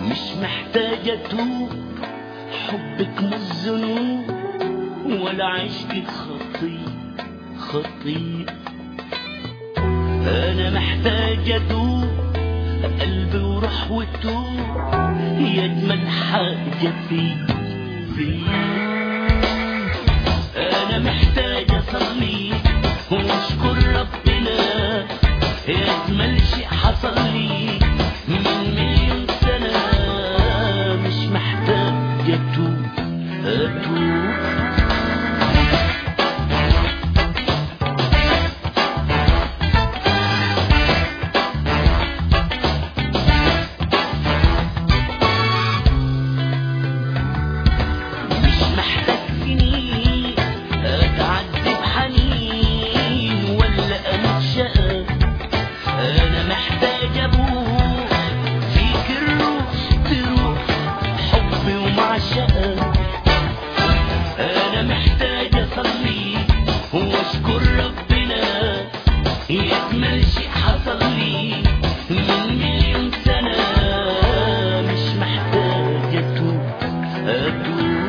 مش محتاجة اتوب حبك مش ذنوب ولا عشقك خطية خطية انا محتاج ادوب قلبي وروح وتوب يا اجمل حاجة فيك فيك انا محتاج اصلي واشكر ربنا يا اجمل شيء حصل لي من مليون سنة مش محتاج اتوب اتوب مش محتاج سنين اتعذب حنين ولا اموت شقى انا محتاج ابوح فيك الروح تروح حبي ومعشقة انا محتاج اصلي واشكر ربنا يكمل شيء حصل لي من مليون سنة مش محتاج اتوب اتوب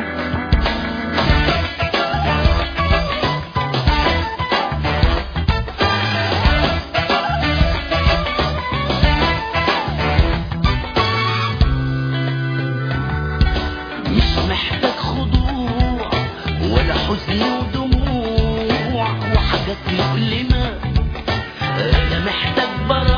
مش محتاج خضوع ولا حزن ودموع وحاجات مؤلمة أنا محتاج براءة